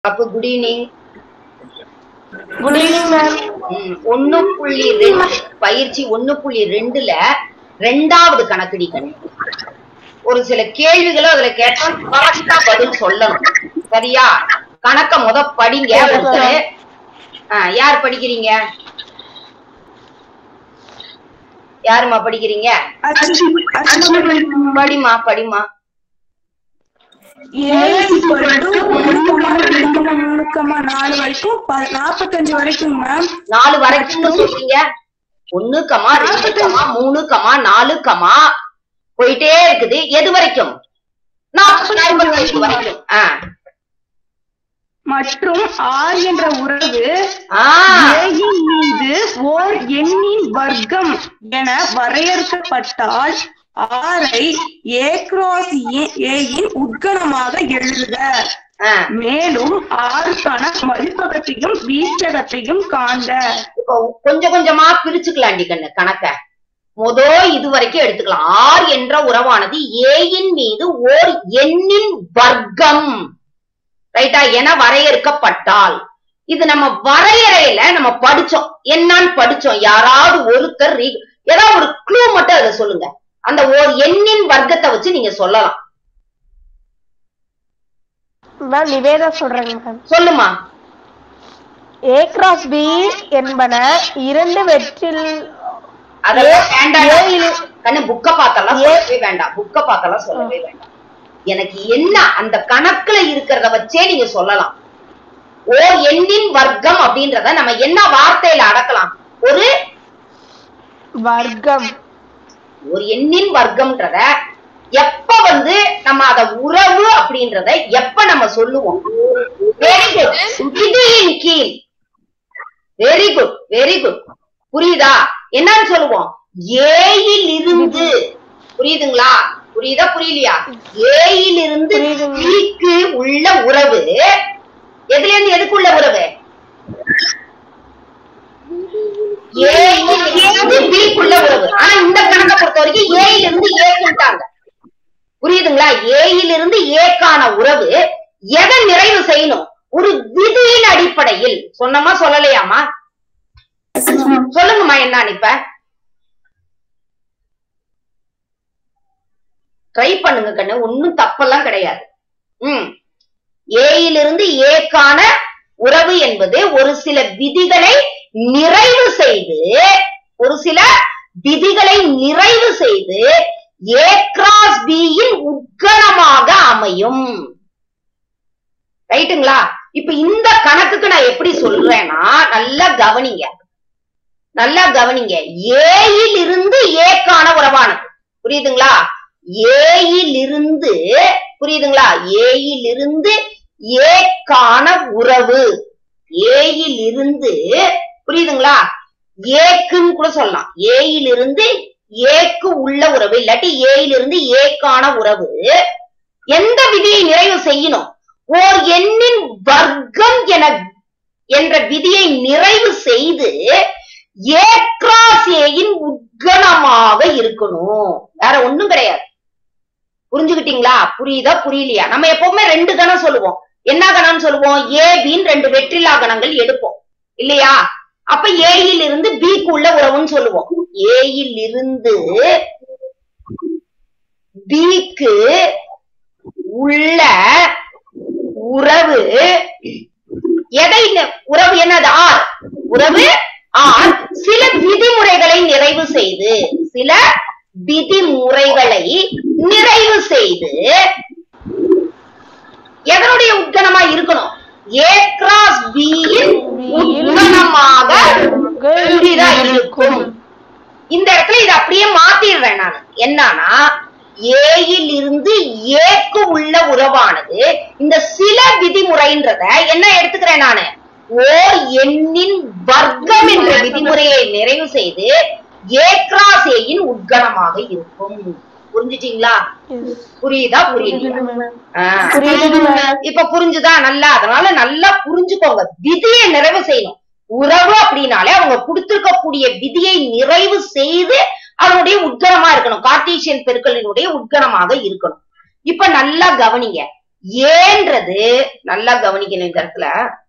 அப்ப good evening good evening ma'am ஒன்னு புள்ளி ரெண்டு பயிற்சி ஒன்னு புள்ளி ரெண்டுல ரெண்டாவது கணக்குடி கணி ஒரு சில கேள்விகளும் அதுல கேட்டா கரெக்டா பதில் சொல்லணும் சரியா கணக்க முத படிங்க ஒருத்தரு ஆ, யார் படிக்கிறீங்க யாரும்மா படிக்கிறீங்க படிமா படிமா நாலு வரைக்கும் ப- நாப்பத்தஞ்சு வரைக்கும் மேம் நாலு வரைக்கும் சொல்றீங்க ஒண்ணு கமா ரெண்டு கமா மூணு கமா நாலு கமா போயிட்டே இருக்குது எது வரைக்கும் நாற்பத்தி வரைக்கும் ஆ. மற்றும் ஆர் என்ற உறவு ஆ. ஏயின் மீது ஓர் எண்ணின் வர்க்கம் என வரையறுக்கப்பட்டால் ஆரை ஏ கிராஸ் ஏயின் உட்கணமாக எழுதுக ஆ. மேலும் ஆறுக்கான மதிப்பகத்தையும் வீச்சகத்தையும் காண்க இப்போ கொஞ்சம் கொஞ்சமா பிரிச்சுக்கலாண்டி கண்ணு கணக்க மொதோ இது வரைக்கும் எடுத்துக்கலாம் ஆர் என்ற உறவானது ஏயின் மீது ஓர் எண்ணின் வர்க்கம் ரைட்டா என வரையறுக்கப்பட்டால் இது நம்ம வரையறையில நம்ம படிச்சோம் என்னன்னு படிச்சோம் யாராவது ஒருத்தர் re- ஏதாவது ஒரு க்ளூ மட்டும் அதை சொல்லுங்க அந்த ஓர் எண்ணின் வர்க்கத்தை வச்சு நீங்க சொல்லலாம் மேம் நிவேதா சொல்றேங்க மேம் சொல்லுமா ஏ கிராஸ் பி என்பன இரண்டு வெற்றில் அதெல்லாம் ஏ- வேண்டாம் ஏ- கண்ணு புக்க பார்த்தெல்லாம் ஏ- சொல்லவே வேண்டாம் புக்க பார்த்தெல்லாம் சொல்லவே வேண்டாம் எனக்கு என்ன அந்த கணக்குல இருக்கிறத வச்சே நீங்க சொல்லலாம் ஓர் எண்ணின் வர்க்கம் அப்படின்றத நம்ம என்ன வார்த்தையில அடக்கலாம் ஒரு வர்க்கம் ஒரு எண்ணின் வர்க்கம்ன்றத எப்ப வந்து நம்ம அத உறவு அப்படின்றத எப்ப நம்ம சொல்லுவோம் வெரி குட் விதியின் கீழ் வெரி குட் வெரி குட் புரியுதா என்னன்னு சொல்லுவோம் ஏயில் இருந்து புரியுதுங்களா புரியுதா புரியலையா ஏயில் இருந்து புரியுதுங்க. பிக்கு உள்ள உறவு எதுல இருந்து எதுக்குள்ள உறவு ஏயில் இருந்து பிக்குள்ள உறவு ஆனா இந்த கணக்கை பொறுத்த வரைக்கும் ஏயில் இருந்து ஏக்குட்டாங்க புரியுதுங்களா ஏயில் இருந்து ஏக்கான உறவு எதை நிறைவு செய்யணும் ஒரு விதியின் அடிப்படையில் சொன்னமா சொல்லலையாமா சொல்லுங்கம்மா என்னன்னு இப்ப ட்ரை பண்ணுங்க கண்ணு ஒண்ணும் தப்பெல்லாம் கிடையாது ம் ஏயிலிருந்து ஏக்கான உறவு என்பது ஒரு சில விதிகளை நிறைவு செய்து ஒரு சில விதிகளை நிறைவு செய்து ஏ கிராஸ் பியின் உட்கணமாக அமையும் ரைட்டுங்களா இப்ப இந்த கணக்குக்கு நான் எப்படி சொல்றேன்னா நல்லா கவனிங்க நல்லா கவனிங்க ஏயில் இருந்து ஏக்கான உறவானது புரியுதுங்களா ஏயில் இருந்து புரியுதுங்களா ஏயில் இருந்து ஏக்கான உறவு ஏயில் இருந்து புரியுதுங்களா ஏக்குன்னு கூட சொல்லலாம் ஏயில் இருந்து ஏக்கு உள்ள உறவு இல்லாட்டி ஏயில் இருந்து ஏக்கான உறவு எந்த விதியை நிறைவு செய்யணும் ஓர் எண்ணின் வர்க்கம் என என்ற விதியை நிறைவு செய்து ஏ கிராஸ் ஏயின் உட்கணமாக இருக்கணும் வேற ஒண்ணும் கிடையாது புரிஞ்சுக்கிட்டீங்களா புரியுதா புரியலையா நம்ம எப்பவுமே ரெண்டு கணம் சொல்லுவோம் என்ன கணம்னு சொல்லுவோம் ஏ பின்னு ரெண்டு வெற்றிலா கணங்கள் எடுப்போம் இல்லையா அப்ப ஏயில் இருந்து பிக்கு உள்ள உறவுன்னு சொல்லுவோம் ஏயில் இருந்து பிக்கு உள்ள உறவு எதை ந- உறவு என்னது ஆர் உறவு ஆர் சில விதிமுறைகளை நிறைவு செய்து சில விதிமுறைகளை நிறைவு செய்து எதனுடைய உட்கணமா இருக்கணும் ஏ கிராஸ் பியின் உட்கணமாக புரியுதா இருக்கும் இந்த இடத்துல இதை அப்படியே மாத்திடுறேன் நான் என்னன்னா ஏயில் இருந்து ஏக்கு உள்ள உறவானது இந்த சில விதிமுறைன்றத என்ன எடுத்துக்கிறேன் நானு ஓர் எண்ணின் வர்க்கம் என்ற விதிமுறையை நிறைவு செய்து ஏ கிராஸ் ஏயின் உட்கணமாக இருக்கும் புரிஞ்சுட்டீங்களா புரியுதா புரியுதா ஆ. இப்ப புரிஞ்சுதா நல்லா அதனால நல்லா புரிஞ்சுக்கோங்க விதியை நிறைவு செய்யணும் உறவு அப்படின்னாலே அவங்க கொடுத்திருக்கக்கூடிய விதியை நிறைவு செய்து அதனுடைய உட்கணமா இருக்கணும் கார்டீசியன் பெருக்கலினுடைய உட்கணமாக இருக்கணும் இப்ப நல்லா கவனிங்க ஏன்றது நல்லா கவனிக்கணும் இந்த இடத்துல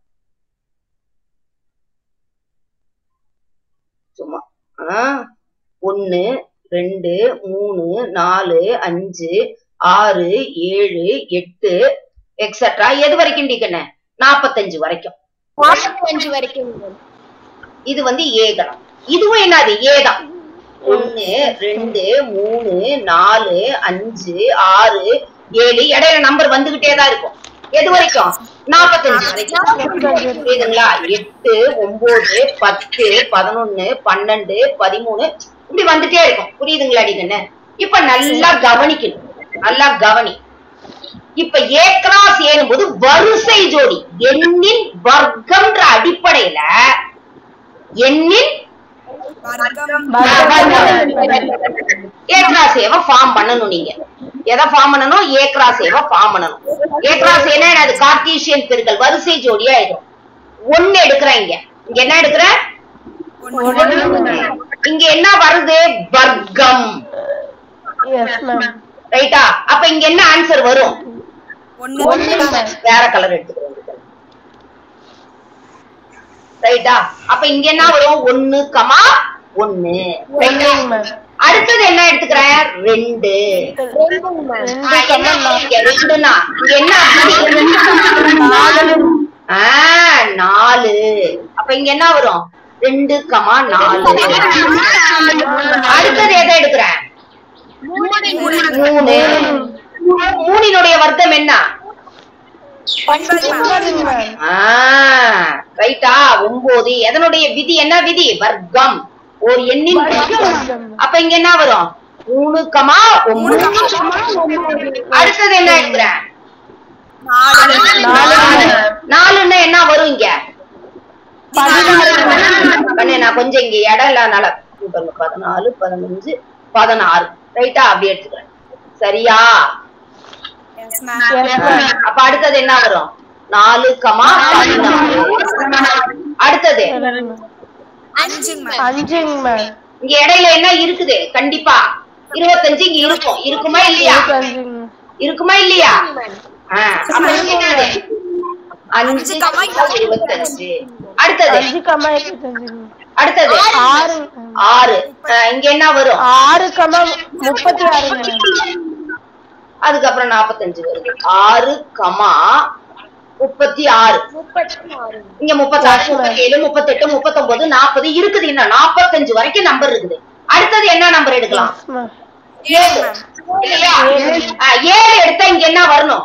சும்மா ஆ, ஒண்ணு ரெண்டு மூணு நாலு அஞ்சு ஆறு ஏழு எட்டு எக்ஸட்ரா எது வரைக்கும் டிக்கண்ண நாப்பத்தஞ்சு வரைக்கும் நாற்பத்தஞ்சு வரைக்கும் மேம் இது வந்து ஏகரம் இதுவும் என்னது ஏதான் ஒண்ணு ரெண்டு மூணு நாலு அஞ்சு ஆறு ஏழு இடையில நம்பர் வந்துகிட்டே தான் இருக்கும் எது வரைக்கும் நாப்பத்தஞ்சு வரைக்கும் புரியுதுங்களா எட்டு ஒன்பது பத்து பதினொன்னு பன்னெண்டு பதிமூணு இப்படி வந்துட்டே இருக்கும் புரியுதுங்களா அடிக்கண்ணு இப்ப நல்லா கவனிக்கணும் நல்லா கவனி இப்ப ஏ கிராஸ் ஏனும் போது வரிசை ஜோடி எண்ணின் வர்க்கம்ன்ற அடிப்படையில எண்ணின் ஏ கிராஸ் ஏவ ஃபார்ம் பண்ணணும் நீங்க எதை ஃபார்ம் பண்ணணும் ஏ கிராஸ் ஏவ ஃபார்ம் பண்ணணும் ஏ கிராஸ் என்ன அது கார்டீசியன் பெருக்கல் வரிசை ஜோடியா இருக்கும் ஒண்ணு எடுக்கிறேன் இங்க இங்க என்ன எடுக்கிறேன் இங்க என்ன வருது வர்க்கம் எஸ் மேம் ரைட்டா அப்ப இங்க என்ன ஆன்சர் வரும் வேற கலர் எடுத்துக்கிறோம் ரைட்டா அப்ப இங்க என்ன வரும் ஒண்ணு கமா ஒண்ணு ரைட்டா மேம் அடுத்தது என்ன எடுத்துக்கிறேன் ரெண்டு ரெண்டுங்க மேம் ஆ, என்ன இங்க ரெண்டுனா இங்க என்ன ஆ, நாலு அப்ப இங்க என்ன வரும் ரெண்டு கமா நாலு அடுத்தது எதை எடுக்கிறேன் மூணு மூணினுடைய வர்க்கம் என்ன மேம் ஆ, ரைட்டா ஒன்பது எதனுடைய விதி என்ன விதி வர்க்கம் ஒரு எண்ணின் வர்க்கம் அப்ப இங்க என்ன வரும் மூணு கமா ஒன்பது அடுத்தது என்ன எடுக்கிறேன் நாலுன்னா என்ன வரும் இங்க கண்ணே நான் கொஞ்சம் இங்க இடம் இல்லாதனால பாருங்க, பதினாலு பதினஞ்சு பதினாறு ரைட்டா அப்படி எடுத்துக்கிறேன் சரியா எஸ் மேம் அப்ப அடுத்தது என்ன வரும் நாலு கமா பதினாறு அடுத்தது அஞ்சுங்க மேம் இங்க இடையில என்ன இருக்குது கண்டிப்பா இருபத்தஞ்சு இங்க இருக்கும் இருக்குமா இல்லையா அஞ்சுங்க இருக்குமா இல்லையா ஆ, அப்ப இங்க என்னது அஞ்சு கமா இருபத்தஞ்சு அடுத்தது அஞ்சு கமா இருபத்தஞ்சுங்க அடுத்தது ஆறு ஆறு ஆ, இங்க என்ன வரும் ஆறு கமா முப்பத்தி ஆறுங்க மேம் அதுக்கப்புறம் நாப்பத்தஞ்சு வருது ஆறு கமா முப்பத்தி ஆறு இங்க முப்பத்தாறு முப்பத்தி ஏழு முப்பத்தெட்டு முப்பத்தொன்பது நாற்பது இருக்குது இன்னும் நாப்பத்தஞ்சு வரைக்கும் நம்பர் இருக்குது அடுத்தது என்ன நம்பர் எடுக்கலாம் எஸ் மேம் ஏழு இல்லையா ஆ, ஏழு எடுத்தா இங்க என்ன வரணும்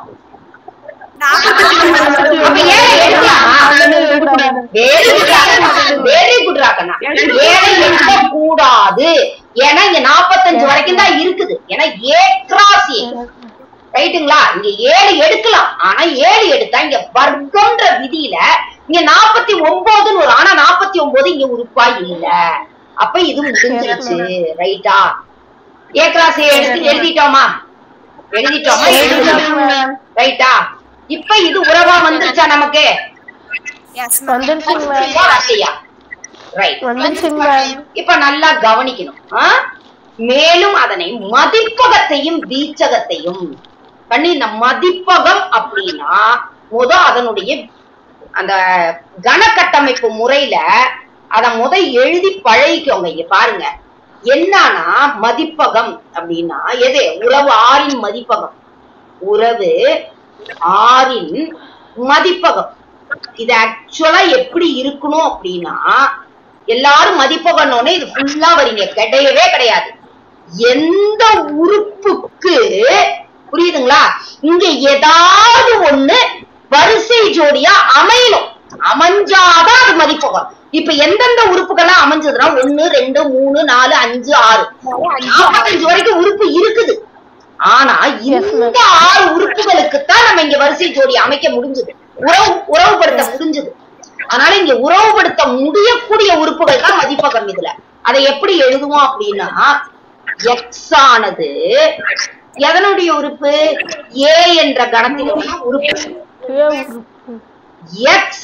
அப்ப ஏழு எடுக்கலாம் very good very good Rakkanna ஏழை எடுக்க கூடாது ஏன்னா இங்க நாப்பத்தஞ்சு வரைக்கும் தான் இருக்குது ஏன்னா ஏ கிராஸ் ஏ ரைட்டுங்களா இங்க ஏழு எடுக்கலாம் ஆனா ஏழு எடுத்தா இங்க வர்க்கம்ன்ற விதியில இங்க நாற்பத்தி ஒன்பதுன்னு ஒரு ஆனா நாற்பத்தி ஒன்பது இங்க உறுப்பா இல்ல அப்ப இது முடிஞ்சிருச்சு ரைட்டா ஏ கிராஸ் ஏ எடுத்து எழுதிட்டோமா எழுதிட்டோமா ரைட்டா இப்ப இது உறவா வந்துருச்சா நமக்கு வந்துருச்சுங்க மேம் வரலையா ரைட் வந்துருச்சுங்க மேம் இப்ப நல்லா கவனிக்கணும் ஆ? மேலும் அதனை மதிப்பகத்தையும் வீச்சகத்தையும் பண்ணி இந்த மதிப்பகம் அப்படின்னா முத அதனுடைய அந்த கனக்கட்டமைப்பு முறையில அத முத எழுதி பழகிக்கோங்க இங்க பாருங்க என்னன்னா மதிப்பகம் அப்படின்னா எது உறவு ஆறின் மதிப்பகம் உறவு ஆறின் மதிப்பகம் இது ஆக்சுவலா எப்படி இருக்கணும் அப்படின்னா எல்லாரும் மதிப்பகம்னோடனே இது ஃபுல்லா வரீங்க கிடையவே கிடையாது எந்த உறுப்புக்கு புரியுதுங்களா இங்க ஏதாவது ஒண்ணு வரிசை ஜோடியா அமையணும் அமைஞ்சாதான் அது மதிப்பகம் இப்ப எந்தெந்த உறுப்புகள்லாம் அமைஞ்சதுன்னா ஒண்ணு ரெண்டு மூணு நாலு அஞ்சு ஆறு நாற்பத்தஞ்சு வரைக்கும் உறுப்பு இருக்குது ஆனா இந்த ஆறு உறுப்புகளுக்கு தான் நம்ம இங்க வரிசை ஜோடி அமைக்க முடிஞ்சது உறவு உறவுபடுத்த முடிஞ்சது அதனால இங்க உறவுபடுத்த முடியக்கூடிய உறுப்புகள் தான் மதிப்பகம் இதுல அதை எப்படி எழுதுவோம் அப்படின்னா எக்ஸ் ஆனது எதனுடைய உறுப்பு ஏ என்ற கணத்தினுடைய உறுப்பு ஏ உறுப்பு எக்ஸ்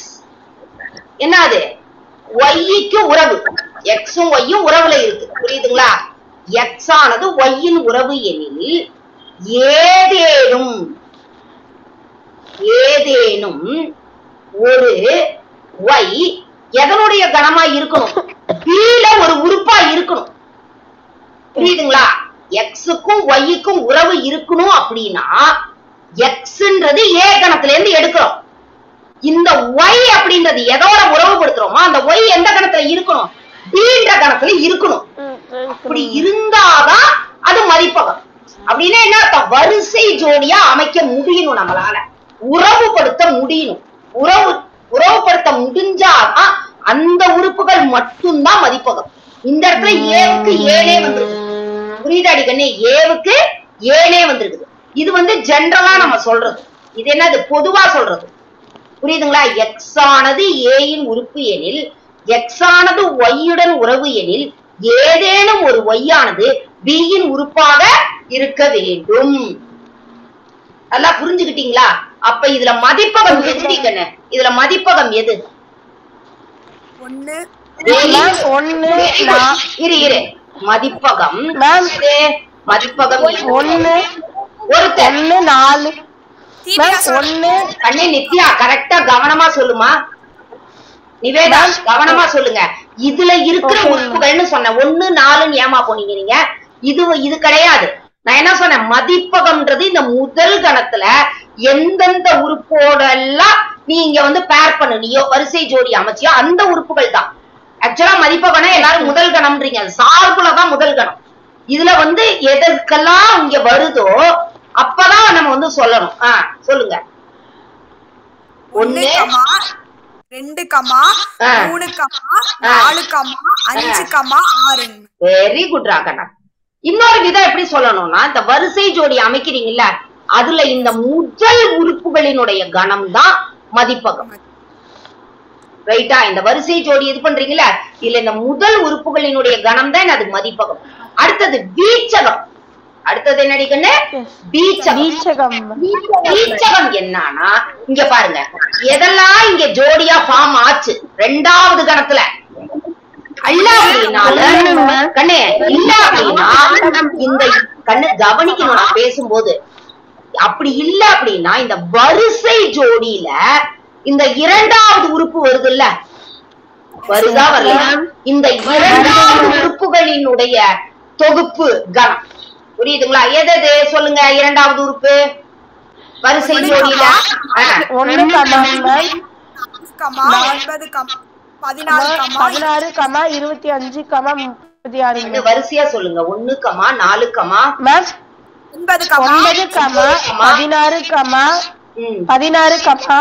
என்ன அது ஒய்க்கு உறவு எக்ஸும் ஒய்யும் உறவுல இருக்கு புரியுதுங்களா எக்ஸ் ஆனது ஒய்யின் உறவு எனில் ஏதேனும் ஏதேனும் ஒரு ஒய் எதனுடைய கணமா இருக்கணும் பீல ஒரு உறுப்பா இருக்கணும் புரியுதுங்களா எக்ஸுக்கும் ஒய்க்கும் உறவு இருக்கணும் அப்படின்னா எக்ஸ்ன்றது ஏ கணத்துல இருந்து எடுக்கிறோம் இந்த ஒய் அப்படின்றது எதோட உறவுபடுத்துறோமோ அந்த ஒய் எந்த கணத்துல இருக்கணும் பீன்ற கணத்துல இருக்கணும் ம், சரி, அப்படி சரி. இருந்தாதான் அது மதிப்பகம் அப்படின்னா என்ன அர்த்தம்? வரிசை ஜோடியா அமைக்க முடியணும் நம்மளால உறவுபடுத்த முடியணும் உறவு உறவுபடுத்த முடிஞ்சாதான் அந்த உறுப்புகள் மட்டும்தான் மதிப்பகம் இந்த இடத்துல ஏவுக்கு ஏழே வந்திருக்கு புரியுதாடி கண்ணே ஏவுக்கு ஏழே வந்திருக்குது இது வந்து ஜென்ரலா நம்ம சொல்றது இது என்னது பொதுவா சொல்றது புரியுதுங்களா எக்ஸ் ஆனது ஏயின் உறுப்பு எனில் எக்ஸ் ஆனது ஒய்யுடன் உறவு எனில் ஏதேனும் ஒரு ஒய் ஆனது B யின் உறுப்பாக இருக்க வேண்டும் நல்லா புரிஞ்சுக்கிட்டீங்களா அப்ப இதுல மதிப்பகம் எதுடி கண்ணு இதுல மதிப்பகம் எது ஒண்ணு மேம் ஒண்ணு நா- இரு இரு மதிப்பகம் மேம் இது மதிப்பகம் எது? ஒண்ணு ஒருத்தர் ஒண்ணு நாலு தீபிகா மேம் சொல்ற ஒண்ணு கண்ணே நித்யா கரெக்டா கவனமா சொல்லுமா நிவேதா கவனமா சொல்லுங்க இதுல இருக்கிற Okay. உறுப்புகள்னு சொன்னேன் ஒண்ணு நாலுன்னு ஏமா போனீங்க நீங்க இது இது கிடையாது நான் என்ன சொன்னேன் மதிப்பகம்ன்றது இந்த முதல் கணத்துல எந்தெந்த உறுப்போட எல்லாம் நீ இங்க வந்து பேர் பண்ணுனியோ வரிசை ஜோடி அமைச்சியோ அந்த உறுப்புகள் தான் ஆக்சுவலா மதிப்பகம்னா எல்லாரும் முதல் கணம்ன்றீங்க அது சார்புலதான் முதல் கணம் இதுல வந்து எதற்கெல்லாம் இங்க வருதோ அப்பதான் நம்ம வந்து சொல்லணும் ஆஹ் சொல்லுங்க ஒண்ணு ஒண்ணு கமா ரெண்டு கமா ஆ. மூணு கமா நாலு கமா அஞ்சு கமா ஆறுங்க வெரி குட் ராகண்ணா இன்னொரு விதம் எப்படி சொல்லணும்னா இந்த வரிசை ஜோடி அமைக்கிறீங்கல்ல அதுல இந்த முதல் உறுப்புகளினுடைய கணம் தான் மதிப்பகம் ரைட்டா இந்த வரிசை ஜோடி இது பண்றீங்கல்ல இல்ல இந்த முதல் உறுப்புகளினுடைய கணம் தான் அது மதிப்பகம் அடுத்தது வீச்சகம் அடுத்தது என்னடி கண்ணு வீச்சகம் வீச்சகம் வீச்சகம் என்னன்னா இங்க பாருங்க எதெல்லாம் இங்க ஜோடியா ஃபார்ம் ஆச்சு ரெண்டாவது கணத்துல அல்ல அப்படின்னால கண்ணு இல்ல அப்படின்னா இந்த கண்ணு கவனிக்கணும் நான் பேசும்போது அப்படி இல்ல அப்படின்னா இந்த வரிசை ஜோடியில இந்த இரண்டாவது உறுப்பு வருதுல்ல வருதா வரல இந்த இரண்டாவது உறுப்புகளினுடைய தொகுப்பு கணம் புரியுதுங்களா எது எது சொல்லுங்க இரண்டாவது உறுப்பு வரிசை ஜோடியில ஆ. ஒண்ணு கமா மேம் கமா ஒன்பது கமா பதினாலு கமா பதினாறு கமா இருபத்தி அஞ்சு கமா முப்பத்தி ஆறு இந்த வரிசையா சொல்லுங்க ஒண்ணு கமா நாலு கமா மேம் ஒன்பது கமா ஒன்பது கமா பதினாறு கமா ம் பதினாறு கமா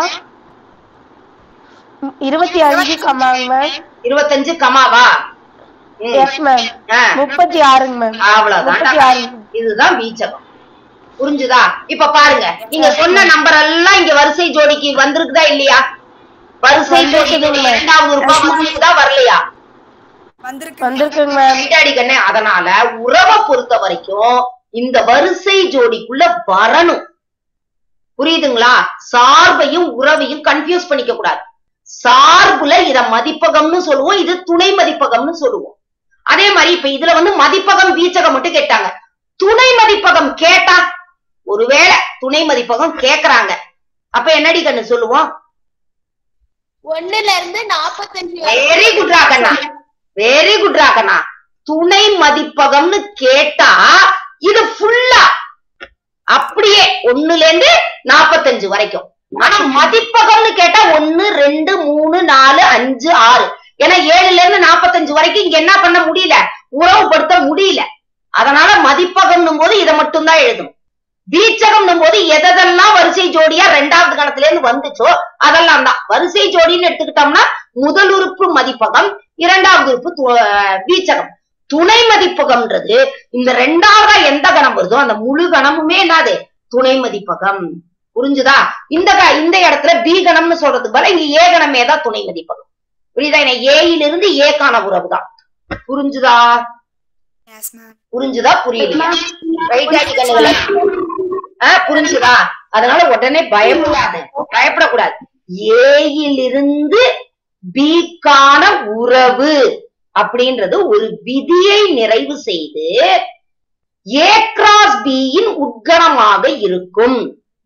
இருபத்தி அஞ்சு கமாங்க மேம் இருபத்தஞ்சு கமாவா ம். எஸ் மேம் ஆ. முப்பத்தி ஆறுங்க மேம் அவ்வளவுதான் முப்பத்தி ஆறு இதுதான் வீச்சகம் புரிஞ்சுதா இப்ப பாருங்க நீங்க சொன்ன நம்பர் எல்லாம் இங்க வரிசை ஜோடிக்கு வந்திருக்குதா இல்லையா வரிசை ஜோடிக்கு வந்திருக்குதுங்க. இரண்டாவது ரூபாய் வந்திருக்குதா வரலையா வந்திருக்கு வந்திருக்குங்க மேம் ரைட்டாடி கண்ணே அதனால உறவை பொறுத்த வரைக்கும் இந்த வரிசை ஜோடிக்குள்ள வரணும் புரியுதுங்களா சார்பையும் உறவையும் கன்ஃபியூஸ் பண்ணிக்க கூடாது சார்புல இத மதிப்பகம்னு சொல்லுவோம் இது துணை மதிப்பகம்னு சொல்லுவோம் அதே மாதிரி இப்ப இதுல வந்து மதிப்பகம் வீச்சகம் மட்டும் கேட்டாங்க துணை மதிப்பகம் கேட்டா ஒருவேளை துணை மதிப்பகம் கேக்குறாங்க அப்ப என்னடி கண்ணு சொல்லுவோம் ஒண்ணுல இருந்து நாப்பத்தஞ்சு very good Rakanna very good Rakanna துணை மதிப்பகம்னு கேட்டா இது ஃபுல்லா அப்படியே ஒண்ணுல இருந்து நாப்பத்தஞ்சு வரைக்கும் ஆனா மதிப்பகம்னு கேட்டா ஒண்ணு ரெண்டு மூணு நாலு அஞ்சு ஆறு ஏன்னா ஏழுல இருந்து நாப்பத்தஞ்சு வரைக்கும் இங்க என்ன பண்ண முடியல உறவுபடுத்த முடியல அதனால மதிப்பகம்னும் போது இதை மட்டும் தான் எழுதணும் வீச்சகம்னும் போது எதெல்லாம் வரிசை ஜோடியா ரெண்டாவது கணத்துல இருந்து வந்துச்சோ அதெல்லாம் தான் வரிசை ஜோடின்னு எடுத்துக்கிட்டோம்னா முதல் உறுப்பு மதிப்பகம் இரண்டாவது உறுப்பு து- அஹ் வீச்சகம் துணை மதிப்பகம்ன்றது இந்த ரெண்டாவதா எந்த கணம் வருதோ அந்த முழு கணமுமே என்னது துணை மதிப்பகம் புரிஞ்சுதா இந்த க- இந்த இடத்துல பி கணம்னு சொல்றதுக்கு பதிலா இங்க ஏ கணமே தான் துணை மதிப்பகம் புரியுதா என்ன ஏயிலிருந்து ஏக்கான உறவு தான் புரிஞ்சுதா எஸ் மேம் புரிஞ்சுதா புரியலையா ரைட் ஆடி கண்ணுகளே ஆ, புரிஞ்சுதா அதனால உடனே பயப்படாத பயப்படக்கூடாது ஏயிலிருந்து பிக்கான உறவு அப்படின்றது ஒரு விதியை நிறைவு செய்து ஏ கிராஸ் பியின் உட்கணமாக இருக்கும்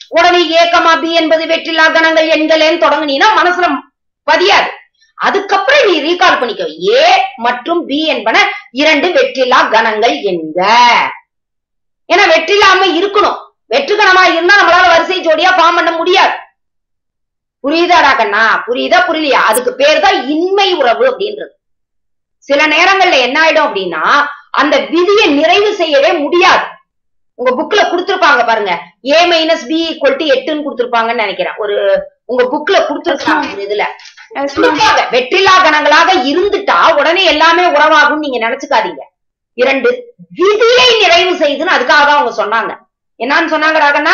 உடனே ஏக்கமா பி என்பது வெற்றிலா கணங்கள் எண்களேன்னு தொடங்குனீங்கன்னா மனசுல பதியாது அதுக்கப்புறம் நீ ரீகால் பண்ணிக்கோ ஏ மற்றும் பி என்பன இரண்டு வெற்றிலா கணங்கள் என்க ஏன்னா வெற்றிலாம இருக்கணும் வெற்றுகணமா இருந்தா நம்மளால வரிசை ஜோடியா ஃபார்ம் பண்ண முடியாது புரியுதாடா கண்ணா புரியுதா புரியலையா அதுக்கு பேர் தான் இன்மை உறவு அப்படின்றது சில நேரங்கள்ல என்ன ஆயிடும் அப்படின்னா அந்த விதியை நிறைவு செய்யவே முடியாது உங்க புக்ல கொடுத்திருப்பாங்க பாருங்க A minus B equal to எட்டுன்னு கொடுத்திருப்பாங்கன்னு நினைக்கிறேன் ஒரு உங்க புக்ல கொடுத்திருக்காங்க ஒரு இதுல Yes, ma'am. கொடுப்பாங்க. வெற்றிலா கணங்களாக இருந்துட்டா உடனே எல்லாமே உறவாகும் நீங்க நினைச்சுக்காதீங்க இரண்டு விதியை நிறைவு செய்துன்னு அதுக்காக தான் அவங்க சொன்னாங்க என்னன்னு சொன்னாங்க ராகண்ணா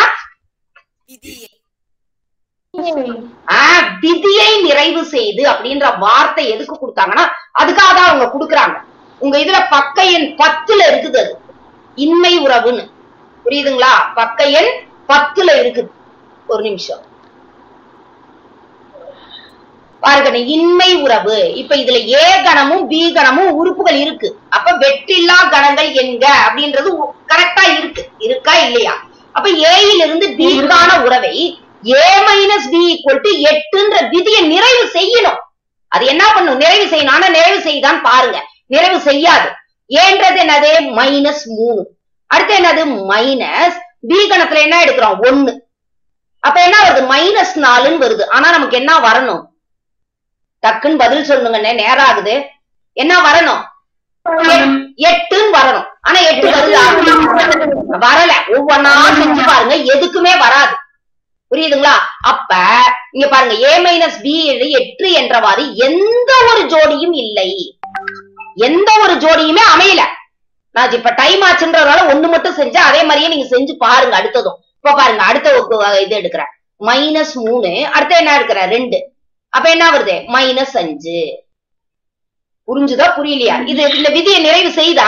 ஆஹ் விதியை நிறைவு செய்து அப்படின்ற வார்த்தை எதுக்கு கொடுத்தாங்கன்னா அதுக்காக தான் அவங்க கொடுக்குறாங்க உங்க இதுல பக்க எண் பத்துல இருக்குது அது இன்மை உறவுன்னு புரியுதுங்களா பக்க எண் பத்துல இருக்குது ஒரு நிமிஷம் பாருங்க இன்மை உறவு இப்ப இதுல ஏ கணமும் பி கணமும் உறுப்புகள் இருக்கு அப்ப வெற்றில்லா கணங்கள் என்க அப்படின்றது கரெக்டா இருக்கு இருக்கா இல்லையா அப்ப ஏயில் இருந்து பிக்கான உறவை A minus B equal to எட்டுன்ற விதியை நிறைவு செய்யணும் அது என்ன பண்ணும் நிறைவு செய்யணும் ஆனா நிறைவு செய்தான் பாருங்க நிறைவு செய்யாது ஏன்றது என்னது மைனஸ் மூணு அடுத்து என்னது மைனஸ் பி கணத்துல என்ன எடுக்கிறோம் ஒண்ணு அப்ப என்ன வருது மைனஸ் நாலுன்னு வருது ஆனா நமக்கு என்ன வரணும் டக்குன்னு பதில் சொல்லுங்கண்ணே நேரம் ஆகுது என்ன வரணும் எட்- எட்டுன்னு வரணும் ஆனா எட்டு வருதா வரல ஒவ்வொன்னா செஞ்சு பாருங்க எதுக்குமே வராது புரியுதுங்களா அப்ப இங்க பாருங்க ஏ மைனஸ் பி எட்டு என்றவாறு எந்த ஒரு ஜோடியும் இல்லை எந்த ஒரு ஜோடியுமே அமையல நான் இப்ப டைம் ஆச்சுன்றதுனால ஒண்ணு மட்டும் செஞ்சேன் அதே மாதிரியே நீங்க செஞ்சு பாருங்க அடுத்ததும் இப்ப பாருங்க அடுத்த ஒரு இது எடுக்கிறேன் மைனஸ் மூணு அடுத்து என்ன எடுக்கிறேன் ரெண்டு அப்ப என்ன வருது மைனஸ் அஞ்சு புரிஞ்சுதா புரியலையா இது இந்த விதியை நிறைவு செய்தா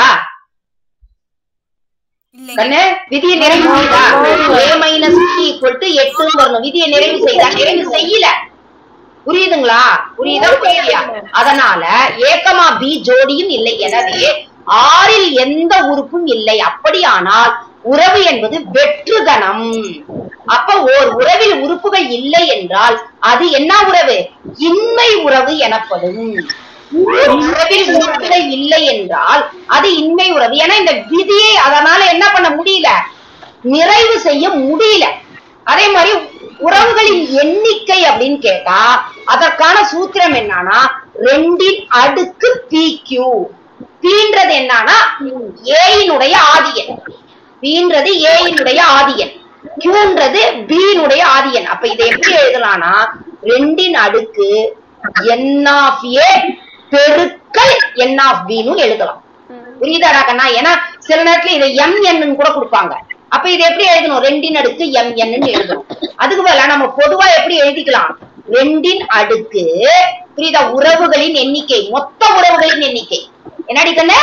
கண்ணு விதியை நிறைவு செய்தா ஏ மைனஸ் ஈக்குவல் டு எட்டுன்னு வரணும் விதியை நிறைவு செய்தா நிறைவு செய்யல புரியுதுங்களா புரியுதா புரியலையா அதனால ஏக்கமா பி ஜோடியும் இல்லை எனவே ஆறில் எந்த உறுப்பும் இல்லை அப்படியானால் உறவு என்பது வெற்றுகணம் அப்ப ஓர் உறவில் உறுப்புகள் இல்லை என்றால் அது என்ன உறவு இன்மை உறவு எனப்படும் ஒரு உறவில் உறுப்புகள் இல்லை என்றால் அது இன்மை உறவு ஏன்னா இந்த விதியை அதனால என்ன பண்ண முடியல நிறைவு செய்ய முடியல அதே மாதிரி உறவுகளின் எண்ணிக்கை அப்படின்னு கேட்டா அதற்கான சூத்திரம் என்னன்னா ரெண்டின் அடுக்கு பி கியூ பீன்றது என்னன்னா ஏயினுடைய ஆதியன் பீன்றது ஏயினுடைய ஆதியன் கியூன்றது பீனுடைய ஆதியன் அப்ப இதை எப்படி எழுதலாம்னா ரெண்டின் அடுக்கு என் ஆஃப் ஏ பெருக்கல் என் ஆஃப் பின்னு எழுதலாம் புரியுதாடா கண்ணா ஏன்னா சில நேரத்துல இதை எம் என்னு கூட கொடுப்பாங்க அப்ப இது எப்படி எழுதணும் ரெண்டின் அடுக்கு எம் என்னு எழுதணும் அதுக்கு பதிலா நம்ம பொதுவா எப்படி எழுதிக்கலாம் ரெண்டின் அடுக்கு புரியுதா உறவுகளின் எண்ணிக்கை மொத்த உறவுகளின் எண்ணிக்கை என்னடி கண்ணு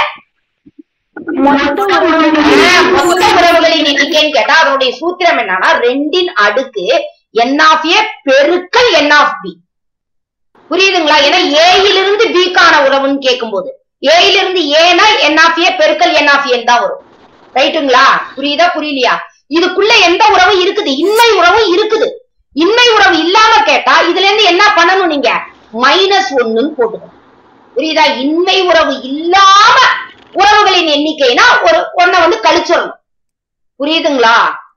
ஆஹ், மொத்த உறவுகளின் எண்ணிக்கைன்னு கேட்டா அதனுடைய சூத்திரம் என்னன்னா ரெண்டின் அடுக்கு என் ஆஃப் ஏ பெருக்கல் என் ஆஃப் பி புரியுதுங்களா ஏன்னா ஏயிலிருந்து பிக்கான உறவுன்னு கேட்கும்போது ஏயிலிருந்து ஏனா என் ஆஃப் ஏ பெருக்கல் என் ஆஃப் ஏன் தான் வரும் ரைட்டுங்களா புரியுதா புரியலையா இதுக்குள்ள எந்த உறவும் இருக்குது இன்மை உறவும் இருக்குது இன்மை உறவு இல்லாம கேட்டா இதுல இருந்து என்ன பண்ணணும் நீங்க மைனஸ் ஒண்ணுன்னு போட்டுக்கணும் புரியுதா இன்மை உறவு இல்லாம உறவுகளின் எண்ணிக்கைனா ஒரு ஒன்ன வந்து கழிச்சிடணும் புரியுதுங்களா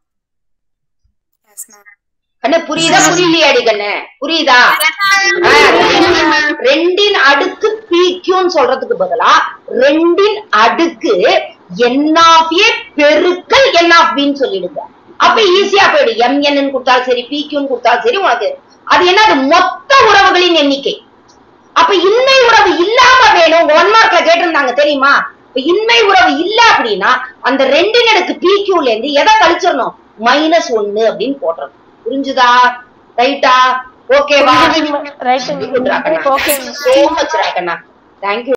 கண்ணு புரியுதா புரியலையாடி கண்ணு புரியுதா ஆ, ரெண்டின் அடுக்கு பிக்யூன்னு சொல்றதுக்கு பதிலா ரெண்டின் அடுக்கு என் ஆஃப் ஏ பெருக்கல் என் ஆஃப் பின்னு சொல்லிடுங்க அப்ப ஈஸியா போயிடும் எம் என் கொடுத்தாலும் சரி பிக்யூன்னு கொடுத்தாலும் சரி உனக்கு அது என்ன அது மொத்த உறவுகளின் எண்ணிக்கை அப்ப இன்மை உறவு இல்லாம வேணும் உங்க ஒன் மார்க்ல கேட்டிருந்தாங்க தெரியுமா இப்ப இன்மை உறவு இல்ல அப்படின்னா அந்த ரெண்டின் அடுக்கு பிக்யூல இருந்து எதை கழிச்சிடணும் மைனஸ் ஒன்னு அப்படின்னு போட்டுறணும் புரிஞ்சுதா ரைட்டா ஓகேவா ரைட்டுங்க okay okay so much Rakanna thank you